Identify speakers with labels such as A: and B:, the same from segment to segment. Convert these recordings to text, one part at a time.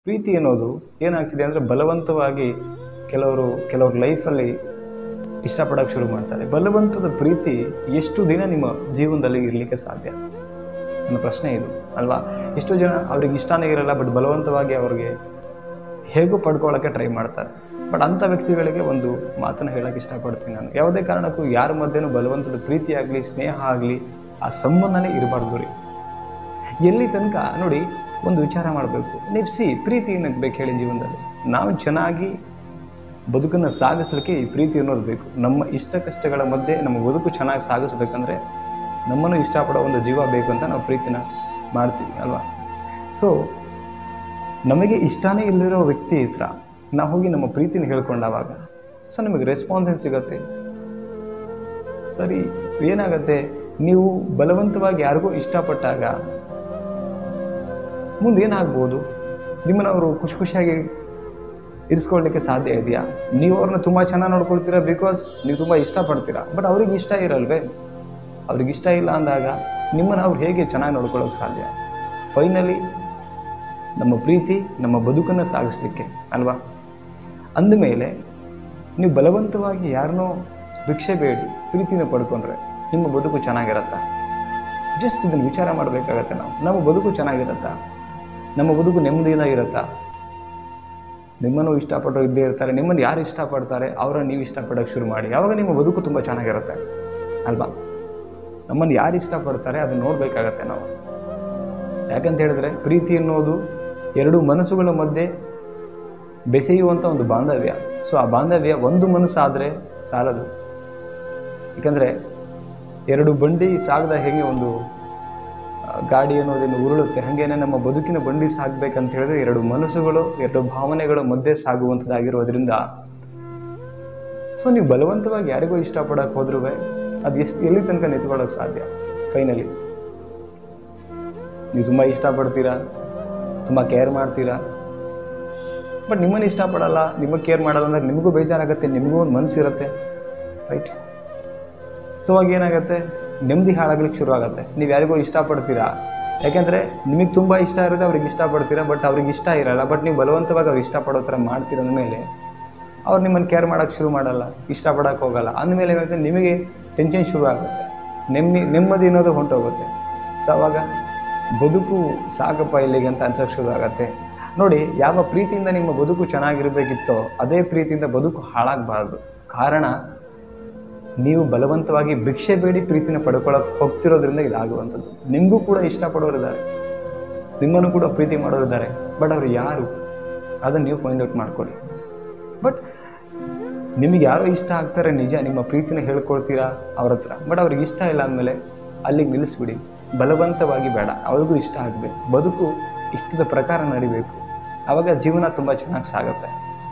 A: ಪ್ರೀತಿ ಅನ್ನೋದು ಏನಾಗ್ತಿದೆ ಅಂದರೆ ಬಲವಂತವಾಗಿ ಕೆಲವರು ಕೆಲವ್ರ ಲೈಫಲ್ಲಿ ಇಷ್ಟಪಡೋಕ್ಕೆ ಶುರು ಮಾಡ್ತಾರೆ ಬಲವಂತದ ಪ್ರೀತಿ ಎಷ್ಟು ದಿನ ನಿಮ್ಮ ಜೀವನದಲ್ಲಿ ಇರಲಿಕ್ಕೆ ಸಾಧ್ಯ ನನ್ನ ಪ್ರಶ್ನೆ ಇದು ಅಲ್ವಾ ಎಷ್ಟೋ ಜನ ಅವ್ರಿಗೆ ಇಷ್ಟನೇ ಇರಲ್ಲ ಬಟ್ ಬಲವಂತವಾಗಿ ಅವ್ರಿಗೆ ಹೇಗೂ ಪಡ್ಕೊಳ್ಳೋಕ್ಕೆ ಟ್ರೈ ಮಾಡ್ತಾರೆ ಬಟ್ ಅಂಥ ವ್ಯಕ್ತಿಗಳಿಗೆ ಒಂದು ಮಾತನ್ನು ಹೇಳಕ್ಕೆ ಇಷ್ಟಪಡ್ತೀನಿ ನಾನು ಯಾವುದೇ ಕಾರಣಕ್ಕೂ ಯಾರ ಮಧ್ಯೆನೂ ಬಲವಂತದ ಪ್ರೀತಿ ಆಗಲಿ ಸ್ನೇಹ ಆಗಲಿ ಆ ಸಂಬಂಧನೇ ಇರಬಾರ್ದು ರೀ ಎಲ್ಲಿ ತನಕ ನೋಡಿ ಒಂದು ವಿಚಾರ ಮಾಡಬೇಕು ನೀವು ಸಿ ಪ್ರೀತಿ ಏನಕ್ಕೆ ಬೇಕು ಹೇಳಿ ಜೀವನದಲ್ಲಿ ನಾವು ಚೆನ್ನಾಗಿ ಬದುಕನ್ನು ಸಾಗಿಸ್ಲಿಕ್ಕೆ ಈ ಪ್ರೀತಿ ಅನ್ನೋದು ಬೇಕು ನಮ್ಮ ಇಷ್ಟ ಕಷ್ಟಗಳ ಮಧ್ಯೆ ನಮ್ಮ ಬದುಕು ಚೆನ್ನಾಗಿ ಸಾಗಿಸ್ಬೇಕಂದ್ರೆ ನಮ್ಮನ್ನು ಇಷ್ಟಪಡೋ ಒಂದು ಜೀವ ಬೇಕು ಅಂತ ನಾವು ಪ್ರೀತಿನ ಮಾಡ್ತೀವಿ ಅಲ್ವಾ ಸೊ ನಮಗೆ ಇಷ್ಟನೇ ಇಲ್ಲಿರೋ ವ್ಯಕ್ತಿ ಹತ್ರ ನಾವು ಹೋಗಿ ನಮ್ಮ ಪ್ರೀತಿನ ಹೇಳ್ಕೊಂಡಾವಾಗ ಸೊ ನಮಗೆ ರೆಸ್ಪಾನ್ಸ್ ಏನು ಸಿಗತ್ತೆ ಸರಿ ಏನಾಗತ್ತೆ ನೀವು ಬಲವಂತವಾಗಿ ಯಾರಿಗೂ ಇಷ್ಟಪಟ್ಟಾಗ ಮುಂದೆ ಏನಾಗ್ಬೋದು ನಿಮ್ಮನ್ನು ಅವರು ಖುಷಿ ಖುಷಿಯಾಗಿ ಇರಿಸ್ಕೊಳ್ಳಿಕ್ಕೆ ಸಾಧ್ಯ ಇದೆಯಾ ನೀವು ಅವ್ರನ್ನ ತುಂಬ ಚೆನ್ನಾಗಿ ನೋಡ್ಕೊಳ್ತೀರಾ ಬಿಕಾಸ್ ನೀವು ತುಂಬ ಇಷ್ಟಪಡ್ತೀರಾ ಬಟ್ ಅವ್ರಿಗೆ ಇಷ್ಟ ಇರಲ್ವೇ ಅವ್ರಿಗೆ ಇಷ್ಟ ಇಲ್ಲ ಅಂದಾಗ ನಿಮ್ಮನ್ನು ಅವ್ರು ಹೇಗೆ ಚೆನ್ನಾಗಿ ನೋಡ್ಕೊಳ್ಳೋಕೆ ಸಾಧ್ಯ ಫೈನಲಿ ನಮ್ಮ ಪ್ರೀತಿ ನಮ್ಮ ಬದುಕನ್ನು ಸಾಗಿಸ್ಲಿಕ್ಕೆ ಅಲ್ವಾ ಅಂದಮೇಲೆ ನೀವು ಬಲವಂತವಾಗಿ ಯಾರನ್ನೋ ಭಿಕ್ಷೆ ಬೇಡಿ ಪ್ರೀತಿನ ಪಡ್ಕೊಂಡ್ರೆ ನಿಮ್ಮ ಬದುಕು ಚೆನ್ನಾಗಿರತ್ತಾ ಜಸ್ಟ್ ಇದನ್ನು ವಿಚಾರ ಮಾಡಬೇಕಾಗತ್ತೆ ನಾವು ನಮ್ಮ ಬದುಕು ಚೆನ್ನಾಗಿರತ್ತಾ ನಮ್ಮ ಬದುಕು ನೆಮ್ಮದಿಯಿಂದ ಇರುತ್ತಾ ನಿಮ್ಮನ್ನು ಇಷ್ಟಪಟ್ಟರು ಇದ್ದೇ ಇರ್ತಾರೆ ನಿಮ್ಮನ್ನು ಯಾರು ಇಷ್ಟಪಡ್ತಾರೆ ಅವರನ್ನು ನೀವು ಇಷ್ಟಪಡೋಕ್ಕೆ ಶುರು ಮಾಡಿ ಯಾವಾಗ ನಿಮ್ಮ ಬದುಕು ತುಂಬ ಚೆನ್ನಾಗಿರುತ್ತೆ ಅಲ್ವಾ ನಮ್ಮನ್ನು ಯಾರು ಇಷ್ಟಪಡ್ತಾರೆ ಅದನ್ನ ನೋಡಬೇಕಾಗತ್ತೆ ನಾವು ಯಾಕಂತ ಹೇಳಿದ್ರೆ ಪ್ರೀತಿ ಅನ್ನೋದು ಎರಡು ಮನಸ್ಸುಗಳ ಮಧ್ಯೆ ಬೆಸೆಯುವಂಥ ಒಂದು ಬಾಂಧವ್ಯ ಸೊ ಆ ಬಾಂಧವ್ಯ ಒಂದು ಮನಸ್ಸಾದರೆ ಸಾಲದು ಯಾಕಂದರೆ ಎರಡು ಬಂಡಿ ಸಾಗದ ಹೇಗೆ ಒಂದು ಆ, ಗಾಡಿ ಅನ್ನೋದೇನು ಉರುಳುತ್ತೆ ಹಾಗೇನೆ ನಮ್ಮ ಬದುಕಿನ ಬಂಡಿ ಸಾಗಬೇಕಂತ ಹೇಳಿದ್ರೆ ಎರಡು ಮನಸ್ಸುಗಳು ಎರಡು ಭಾವನೆಗಳ ಮಧ್ಯೆ ಸಾಗುವಂಥದ್ದಾಗಿರೋದ್ರಿಂದ ಸೊ ನೀವು ಬಲವಂತವಾಗಿ ಯಾರಿಗೋ ಇಷ್ಟಪಡಕ್ಕೆ ಹೋದ್ರೂ ಅದು ಎಷ್ಟು ಎಲ್ಲಿ ತನಕ ನಿಂತ್ಕೊಳ್ಳೋಕೆ ಸಾಧ್ಯ ಫೈನಲಿ ನೀವು ತುಂಬ ಇಷ್ಟಪಡ್ತೀರಾ ತುಂಬ ಕೇರ್ ಮಾಡ್ತೀರಾ ಬಟ್ ನಿಮ್ಮನ್ನು ಇಷ್ಟಪಡಲ್ಲ ನಿಮಗೆ ಕೇರ್ ಮಾಡಲ್ಲ ಅಂದ್ರೆ ನಿಮಗೂ ಬೇಜಾರಾಗುತ್ತೆ ನಿಮಗೂ ಒಂದು ಮನಸ್ಸಿರುತ್ತೆ ರೈಟ್ ಸೊ ಅವಾಗ ಏನಾಗುತ್ತೆ ನೆಮ್ಮದಿ ಹಾಳಾಗ್ಲಿಕ್ಕೆ ಶುರು ಆಗುತ್ತೆ ನೀವು ಯಾರಿಗೋ ಇಷ್ಟಪಡ್ತೀರಾ ಯಾಕೆಂದರೆ ನಿಮಗೆ ತುಂಬ ಇಷ್ಟ ಇರುತ್ತೆ ಅವ್ರಿಗೆ ಇಷ್ಟಪಡ್ತೀರಾ ಬಟ್ ಅವ್ರಿಗೆ ಇಷ್ಟ ಇರಲ್ಲ ಬಟ್ ನೀವು ಬಲವಂತವಾಗಿ ಅವ್ರು ಇಷ್ಟಪಡೋ ಥರ ಮಾಡ್ತೀರ ಅಂದಮೇಲೆ ಅವ್ರು ನಿಮ್ಮನ್ನು ಕೇರ್ ಮಾಡೋಕ್ಕೆ ಶುರು ಮಾಡಲ್ಲ ಇಷ್ಟಪಡೋಕ್ಕೆ ಹೋಗಲ್ಲ ಅಂದಮೇಲೆ ಏನಾಗುತ್ತೆ ನಿಮಗೆ ಟೆನ್ಷನ್ ಶುರು ಆಗುತ್ತೆ ನೆಮ್ಮದಿ ನೆಮ್ಮದಿ ಅನ್ನೋದು ಹೊಂಟೋಗುತ್ತೆ ಸೊ ಅವಾಗ ಬದುಕು ಸಾಕಪ್ಪ ಇಲ್ಲಿಗೆ ಅಂತ ಅನ್ಸೋಕ್ಕೆ ಶುರು ಆಗುತ್ತೆ ನೋಡಿ ಯಾವ ಪ್ರೀತಿಯಿಂದ ನಿಮ್ಮ ಬದುಕು ಚೆನ್ನಾಗಿರಬೇಕಿತ್ತೋ ಅದೇ ಪ್ರೀತಿಯಿಂದ ಬದುಕು ಹಾಳಾಗಬಾರ್ದು ಕಾರಣ ನೀವು ಬಲವಂತವಾಗಿ ಭಿಕ್ಷೆ ಬೇಡಿ ಪ್ರೀತಿನ ಪಡ್ಕೊಳ್ಳೋಕೆ ಹೋಗ್ತಿರೋದ್ರಿಂದ ಇದಾಗುವಂಥದ್ದು ನಿಮಗೂ ಕೂಡ ಇಷ್ಟಪಡೋರಿದ್ದಾರೆ ನಿಮ್ಮನ್ನು ಕೂಡ ಪ್ರೀತಿ ಮಾಡೋರಿದ್ದಾರೆ ಬಟ್ ಅವ್ರು ಯಾರು ಅದನ್ನು ನೀವು ಫೈಂಡ್ ಔಟ್ ಮಾಡ್ಕೊಳ್ಳಿ ಬಟ್ ನಿಮಗೆ ಯಾರೋ ಇಷ್ಟ ಆಗ್ತಾರೆ ನಿಜ ನಿಮ್ಮ ಪ್ರೀತಿನ ಹೇಳ್ಕೊಳ್ತೀರಾ ಅವ್ರ ಹತ್ರ ಬಟ್ ಅವ್ರಿಗೆ ಇಷ್ಟ ಇಲ್ಲ ಅಂದಮೇಲೆ ಅಲ್ಲಿಗೆ ನಿಲ್ಲಿಸ್ಬಿಡಿ ಬಲವಂತವಾಗಿ ಬೇಡ ಅವ್ರಿಗೂ ಇಷ್ಟ ಆಗಬೇಕು ಬದುಕು ಇಷ್ಟದ ಪ್ರಕಾರ ನಡಿಬೇಕು ಆವಾಗ ಜೀವನ ತುಂಬ ಚೆನ್ನಾಗಿ ಸಾಗುತ್ತೆ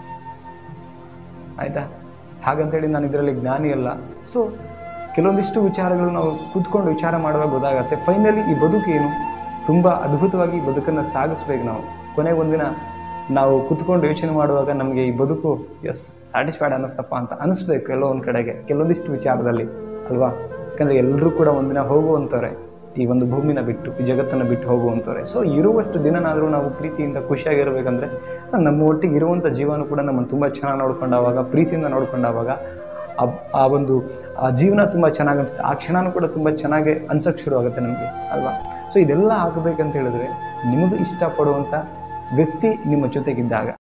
A: ಆಯಿತಾ ಹಾಗಂತೇಳಿ ನಾನು ಇದರಲ್ಲಿ ಜ್ಞಾನಿ ಅಲ್ಲ ಸೊ ಕೆಲವೊಂದಿಷ್ಟು ವಿಚಾರಗಳು ನಾವು ಕೂತ್ಕೊಂಡು ವಿಚಾರ ಮಾಡುವಾಗ ಗೊತ್ತಾಗತ್ತೆ ಫೈನಲಿ ಈ ಬದುಕು ಏನು ತುಂಬ ಅದ್ಭುತವಾಗಿ ಈ ಬದುಕನ್ನು ಸಾಗಿಸ್ಬೇಕು ನಾವು ಕೊನೆಗೆ ಒಂದಿನ ನಾವು ಕುತ್ಕೊಂಡು ಯೋಚನೆ ಮಾಡುವಾಗ ನಮಗೆ ಈ ಬದುಕು ಎಸ್ ಸ್ಯಾಟಿಸ್ಫೈಡ್ ಅನ್ನಿಸ್ತಪ್ಪ ಅಂತ ಅನಿಸ್ಬೇಕು ಎಲ್ಲೋ ಒಂದು ಕಡೆಗೆ ಕೆಲವೊಂದಿಷ್ಟು ವಿಚಾರದಲ್ಲಿ ಅಲ್ವಾ ಯಾಕಂದರೆ ಎಲ್ಲರೂ ಕೂಡ ಒಂದಿನ ಹೋಗುವಂಥವ್ರೆ ಈ ಒಂದು ಭೂಮಿನ ಬಿಟ್ಟು ಈ ಜಗತ್ತನ್ನು ಬಿಟ್ಟು ಹೋಗುವಂಥವ್ರೆ ಸೊ ಇರುವಷ್ಟು ದಿನನಾದರೂ ನಾವು ಪ್ರೀತಿಯಿಂದ ಖುಷಿಯಾಗಿರ್ಬೇಕಂದ್ರೆ ಸೊ ನಮ್ಮ ಒಟ್ಟಿಗೆ ಇರುವಂಥ ಜೀವನ ಕೂಡ ನಮ್ಮನ್ನು ತುಂಬ ಚೆನ್ನಾಗಿ ನೋಡ್ಕೊಂಡಾವಾಗ ಪ್ರೀತಿಯಿಂದ ನೋಡ್ಕೊಂಡಾವಾಗ ಆ ಆ ಒಂದು ಆ ಜೀವನ ತುಂಬ ಚೆನ್ನಾಗಿ ಅನಿಸುತ್ತೆ ಆ ಕ್ಷಣನೂ ಕೂಡ ತುಂಬ ಚೆನ್ನಾಗಿ ಅನ್ಸೋಕ್ಕೆ ಶುರು ಆಗುತ್ತೆ ನಮಗೆ ಅಲ್ವಾ ಸೊ ಇದೆಲ್ಲ ಆಗಬೇಕಂತ ಹೇಳಿದ್ರೆ ನಿಮಗೂ ಇಷ್ಟಪಡುವಂಥ ವ್ಯಕ್ತಿ ನಿಮ್ಮ ಜೊತೆಗಿದ್ದಾಗ